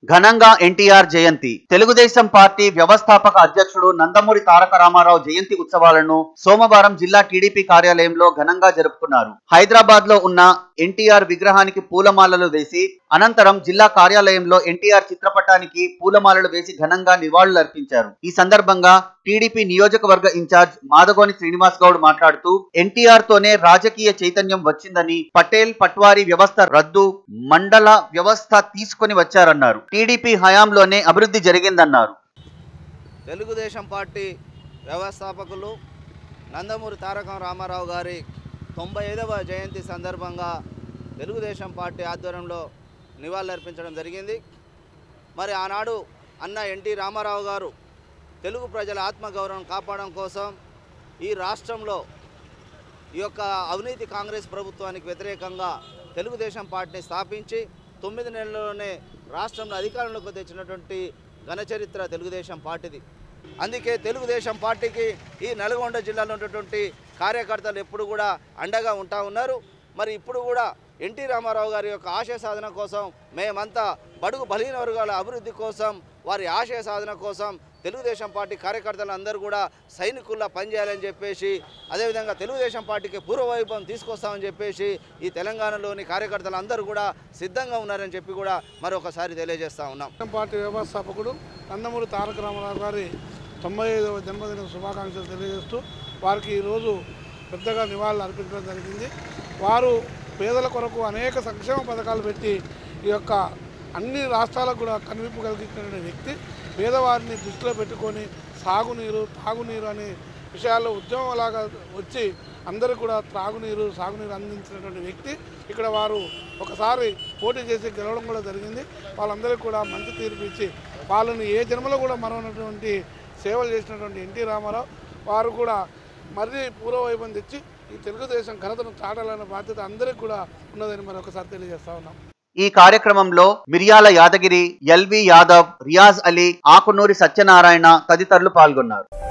ఘనంగా ఎన్టీఆర్ జయంతి తెలుగుదేశం పార్టీ వ్యవస్థాపక అధ్యక్షుడు నందమూరి తారక రామారావు జయంతి ఉత్సవాలను సోమవారం జిల్లా టీడీపీ కార్యాలయంలో ఘనంగా జరుపుకున్నారు హైదరాబాద్ లో ఉన్న ఎన్టీఆర్ విగ్రహానికి పూలమాలలు వేసి అనంతరం జిల్లా కార్యాలయంలో ఎన్టీఆర్ చిత్రపటానికి పూలమాలలు వేసి ఘనంగా నివాళులర్పించారు ఈ సందర్భంగా టీడీపీ నియోజకవర్గ ఇన్ఛార్జ్ మాదగోని శ్రీనివాస్ గౌడ్ మాట్లాడుతూ ఎన్టీఆర్ తోనే రాజకీయ చైతన్యం వచ్చిందని పటేల్ పట్వారీ వ్యవస్థ రద్దు మండల వ్యవస్థ తీసుకొని వచ్చారన్నారు టీడీపీ హయాంలోనే అభివృద్ధి జరిగిందన్నారు తెలుగుదేశం పార్టీ వ్యవస్థాపకులు నందమూరి తారక రామారావు గారి తొంభై ఐదవ జయంతి సందర్భంగా తెలుగుదేశం పార్టీ ఆధ్వర్యంలో నివాళులర్పించడం జరిగింది మరి ఆనాడు అన్న ఎన్టీ రామారావు గారు తెలుగు ప్రజల ఆత్మగౌరవం కాపాడడం కోసం ఈ రాష్ట్రంలో ఈ యొక్క అవినీతి కాంగ్రెస్ ప్రభుత్వానికి వ్యతిరేకంగా తెలుగుదేశం పార్టీని స్థాపించి తొమ్మిది నెలల్లోనే రాష్ట్రంలో అధికారంలోకి తెచ్చినటువంటి ఘనచరిత్ర తెలుగుదేశం పార్టీది అందుకే తెలుగుదేశం పార్టీకి ఈ నల్గొండ జిల్లాలో ఉన్నటువంటి కార్యకర్తలు ఎప్పుడు కూడా అండగా ఉంటా ఉన్నారు మరి ఇప్పుడు కూడా ఎన్టీ రామారావు గారి యొక్క ఆశయ సాధన కోసం మేమంతా బడుగు బలహీన వర్గాల అభివృద్ధి కోసం వారి ఆశయ సాధన కోసం తెలుగుదేశం పార్టీ కార్యకర్తలు అందరూ కూడా సైనికుల్లా పనిచేయాలని చెప్పేసి అదేవిధంగా తెలుగుదేశం పార్టీకి పూర్వవైభవం తీసుకొస్తామని చెప్పేసి ఈ తెలంగాణలోని కార్యకర్తలు అందరూ కూడా సిద్ధంగా ఉన్నారని చెప్పి కూడా మరొకసారి తెలియజేస్తా ఉన్నాం తెలుగుదేశం పార్టీ వ్యవస్థాపకుడు నందమూరి తారక రామారావు గారి తొంభై ఐదవ జన్మదిన శుభాకాంక్షలు తెలియజేస్తూ వారికి ఈరోజు పెద్దగా నివాళులు అర్పించడం జరిగింది వారు పేదల కొరకు అనేక సంక్షేమ పథకాలు పెట్టి ఈ యొక్క అన్ని రాష్ట్రాలకు కూడా కనువిప్పు కలిగించిన వ్యక్తి పేదవారిని దృష్టిలో పెట్టుకొని సాగునీరు తాగునీరు అనే విషయాల్లో ఉద్యమంలాగా వచ్చి అందరూ కూడా త్రాగునీరు సాగునీరు అందించినటువంటి వ్యక్తి ఇక్కడ వారు ఒకసారి పోటీ చేసి గెలవడం కూడా జరిగింది వాళ్ళందరికీ కూడా మంచి తీర్పు ఇచ్చి వాళ్ళని ఏ జన్మలో కూడా మరవనటువంటి సేవలు చేసినటువంటి ఎన్టీ రామారావు వారు కూడా మళ్ళీ పూర్వవైభవం తెచ్చి ఈ తెలుగుదేశం ఘనతను చాటాలనే బాధ్యత అందరికీ కూడా ఉన్నదని మరొకసారి తెలియజేస్తా ఉన్నాం ఈ కార్యక్రమంలో మిర్యాల యాదగిరి ఎల్వి యాదవ్ రియాజ్ అలీ ఆకునూరి సత్యనారాయణ తదితరులు పాల్గొన్నారు